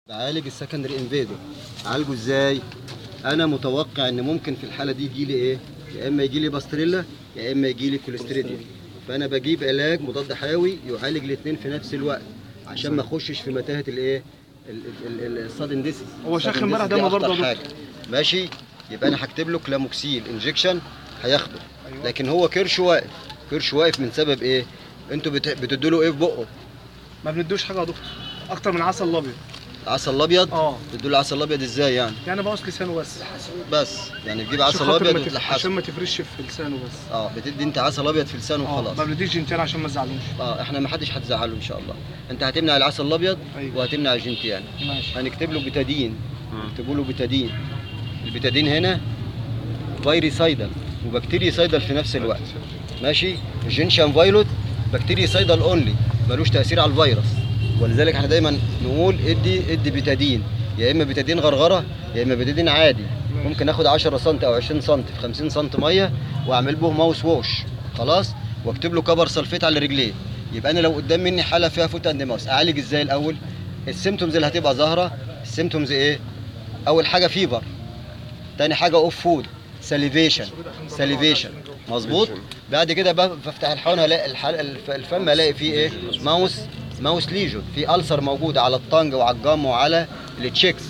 بعالج السكندري انفيدو اعالجه ازاي انا متوقع ان ممكن في الحاله دي يجي لي ايه يا اما يجي لي باستريلا يا اما يجي لي كوليستريديا فانا بجيب علاج مضاد حيوي يعالج الاثنين في نفس الوقت عشان ما اخشش في متاهه الايه الصادن ديسيس هو شيخ امبارح دم برضه يا دكتور. حاجه ماشي يبقى انا هكتب له كلاموكسيل انجكشن هياخده لكن هو كرش واقف كرش واقف من سبب ايه انتوا بت- بتدوا له ايه في بقه ما بندوش حاجه يا دكتور اكتر من عسل الابيض العسل الابيض اه بتدوا له العسل الابيض ازاي يعني يعني بقص لسانه بس بس يعني تجيب عشان عسل خاطر ابيض ما تف- وتلحسه عشان ما تفرش في لسانه بس اه بتدي انت عسل ابيض في لسانه اه وخلاص ما بنديش جنتين عشان ما تزعلوش اه احنا ما حدش هتزعله ان شاء الله انت هتمنع العسل الابيض أيوة. وهتمنع الجنتيان ماشي هنكتب له بتادين نكتبوا له بتادين البتادين هنا فيروسايدال وبكتيريسايدال في نفس الوقت ماشي الجنشان فايلوت بكتيريسايدال اونلي ملوش تاثير على الفيروس ولذلك احنا دايما نقول ادي ادي بتادين يا اما بتادين غرغره يا اما بتادين عادي ممكن اخد 10 سم او 20 سم في 50 سم ميه واعمل به ماوس ووش خلاص واكتب له كبر سلفيت على رجليه يبقى انا لو قدام مني حاله فيها فوت اند ماوس اعالج ازاي الاول السيمتومز اللي هتبقى ظاهره السيمتومز ايه اول حاجه فيبر تاني حاجه اوف فود ساليفيشن ساليفيشن مظبوط بعد كده بف- بفتح الحقن الاقي الح- الف- الفم الاقي فيه ايه ماوس ماوس ليجون في ألسر موجود على الطنج وعلى الجم وعلى التشيكس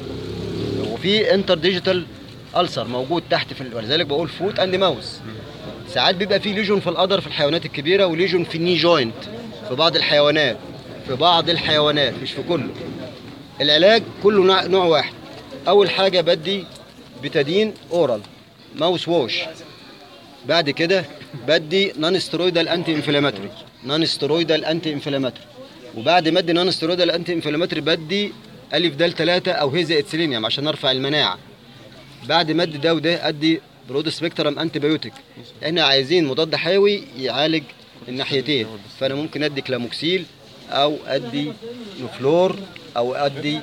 وفي انتر ديجيتال ألسر موجود تحت في ال- ولذلك بقول فوت اند ماوس ساعات بيبقى في ليجون في القدر في الحيوانات الكبيره وليجون في الني جوينت في بعض الحيوانات في بعض الحيوانات مش في كله العلاج كله نوع- نوع واحد اول حاجه بدي بتادين اورال ماوس ووش بعد كده بدي نون ستيرويدال انتي انفلاماتوري نون ستيرويدال انتي انفلاماتوري وبعد ما ادي نون ستيرويدال انتي انفلاماتوري بدي الف دال 3 او هيزا اتسيلينيوم عشان ارفع المناعه بعد ما ادي ده وده ادي برود سبيكترم انتي بايوتيك احنا عايزين مضاد حيوي يعالج الناحيتين فانا ممكن ادي كلاموكسيل او ادي نوفلور او ادي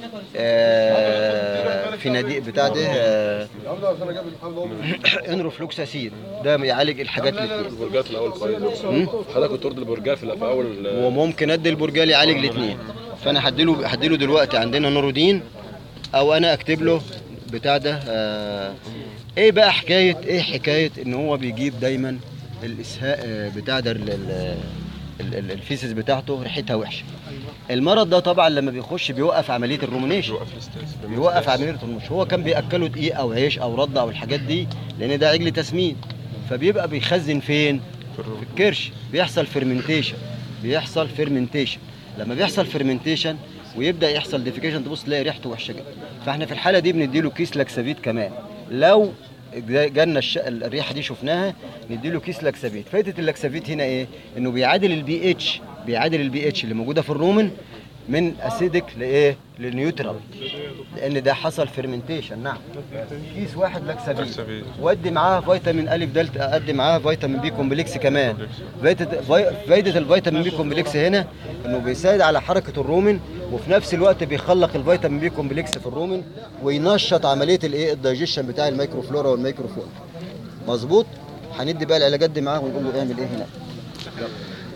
آه فيناديق بتاع ده آه انروفلوكساسين ده يعالج الحاجات الاثنين البرجات الاول كويس حضرتك بترد البرجال في في اول وممكن ادي البرجال يعالج الاثنين فانا هديله هديله دلوقتي عندنا نورودين او انا اكتب له بتاع ده آه ايه بقى حكايه ايه حكايه ان هو بيجيب دايما الاسهاء آه، بتاع ده ال- ال- ال- ال- الفيسز بتاعته ريحتها وحشه المرض ده طبعا لما بيخش بيوقف عمليه الرومينيشن بيوقف عمليه الرومينيشن هو كان بياكله دقيق او عيش او رد او الحاجات دي لان ده عجل تسمين فبيبقى بيخزن فين في الكرش بيحصل فيرمنتيشن بيحصل فيرمنتيشن لما بيحصل فيرمنتيشن ويبدا يحصل ديفيكيشن تبص تلاقي ريحته وحشه جدا فاحنا في الحاله دي بنديله كيس لاكسافيت كمان لو جا- جالنا الش... الريحه دي شفناها نديله كيس لاكسافيت فايده اللاكسافيت هنا ايه انه بيعادل البي اتش بيعادل البي اتش اللي موجوده في الرومن من اسيدك لايه للنيوترال لان ده حصل فيرمنتيشن نعم كيس واحد لاكسافيت وادي معاها فيتامين الف دلتا ادي معاها فيتامين بي كومبلكس كمان فايده في- فايده الفيتامين بي كومبلكس هنا انه بيساعد على حركه الرومن وفي نفس الوقت بيخلق الفيتامين بي كومبلكس في الرومن وينشط عمليه الايه الدايجيشن بتاع الميكروفلورا والميكروفون مظبوط هندي بقى العلاجات دي معاه ونقول له اعمل ايه هنا يلا.